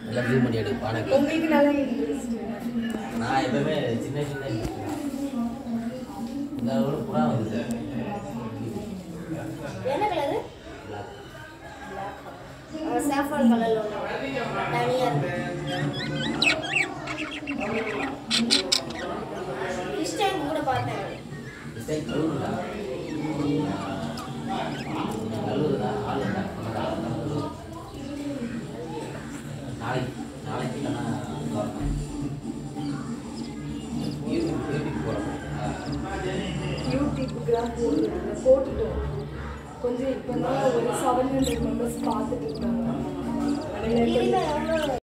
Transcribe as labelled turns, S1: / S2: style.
S1: எல்லாம் ஜூம் பண்ணி எடு பானைக்கு
S2: உங்களுக்கு நல்லா இன்ட்ரெஸ்ட்
S1: நான் எப்பவுமே சின்ன சின்ன இந்த ஒரு புறா வந்து
S3: என்ன கலரு
S1: black.
S3: சாஃபான் கலர்ல ஒன்று தனியா ஃபிஷ் டேங்க் கூட பார்த்தேன்
S1: டிசை கழுவுடா கழுவுதா ஆள் இல்லை நாளைக்கு நாளைக்கு இல்லைன்னா யூடியூப் யூடியூப் போகிறோம்
S2: யூடியூப்புக்கு தான் போட்டுருக்காங்க போட்டுட்டோம் கொஞ்சம் இப்போ தான் ஒரு செவன் ஹண்ட்ரட் மெம்பர்ஸ் பார்த்துட்டு இருக்காங்க அதில்
S3: இதுல எவ்வளோ